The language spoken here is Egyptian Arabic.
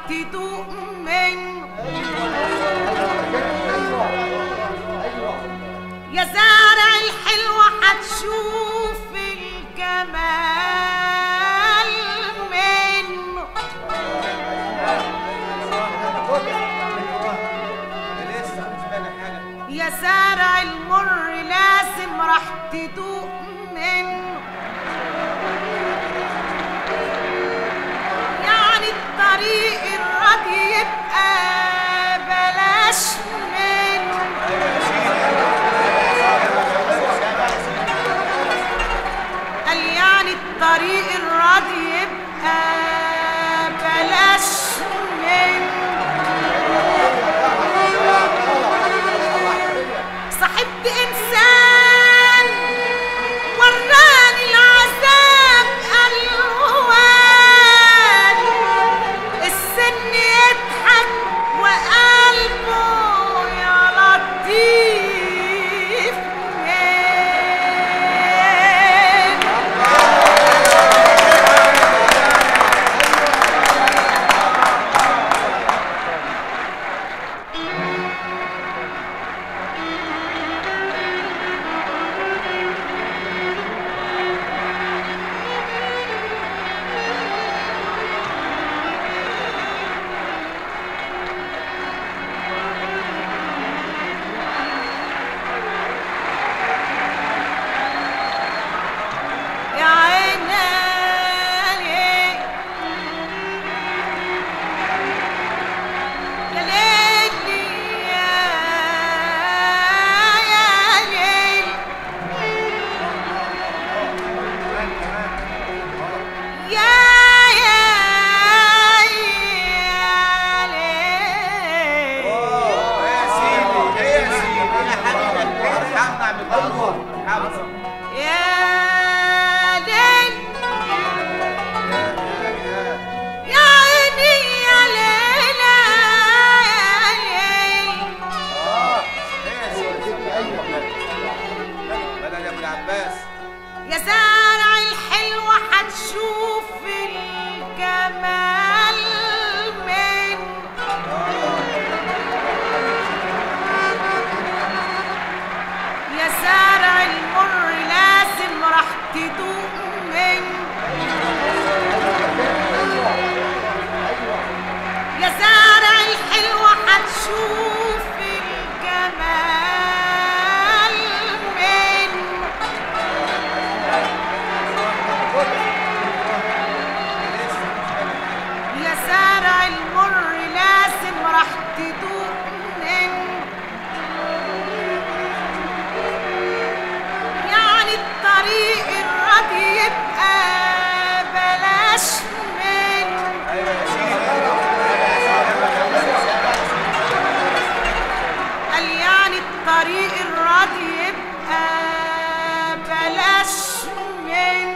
تدوق منه يا زارع الحلوة هتشوف الجمال منه يا زارع المر لازم راح تدوق منه يعني الطريق الراضي يبقى بلاش منه قال يعني الطريق الراضي يبقى بلاش منه صاحبت انسان وراني العذاب الوان السن يضحك وقلبه يا لطيف منه يا عيني يا ليلي يا يا ليل يا يا يا ليل يا ليل يا عيني يا ليلى يا ليل يا زارع الحلوة هتشوف الجمال منه يا زارع المر لازم راح تدوق منه يا زارع الحلوة هتشوف الجمال منه يا زارع المر لازم راح تدوق منه يعني الطريق الراضي يبقى بلاش منه قال يعني الطريق الراضي يبقى بلاش منه